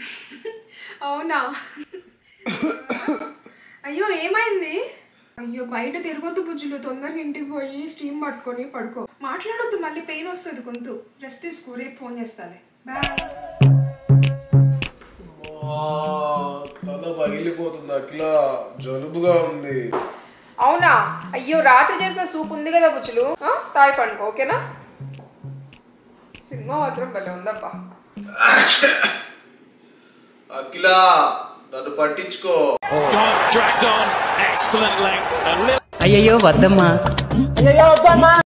అవునా అయ్యో ఏమైంది అయ్యో బయట తిరగొద్దు బుజ్జులు తొందరగా ఇంటికి పోయి స్టీమ్ పట్టుకొని పడుకో మాట్లాడొద్దు మళ్ళీ పెయిన్ వస్తుంది గొంతు రెస్ట్ తీసుకో రేపు ఫోన్ చేస్తాలే బాయ్ తల పగిలిపోతుంది అట్లా జలుబుగా ఉంది అవునా అయ్యో రాత్రి చేసిన సూప్ ఉంది కదా బుజ్జులు ఆ, తాగి పండుకో ఓకేనా సినిమా మాత్రం భలే ఉందబ్బా అఖిల నన్ను పట్టించుకో dragged on. Excellent length. A little అయ్యయ్యో వద్దమ్మా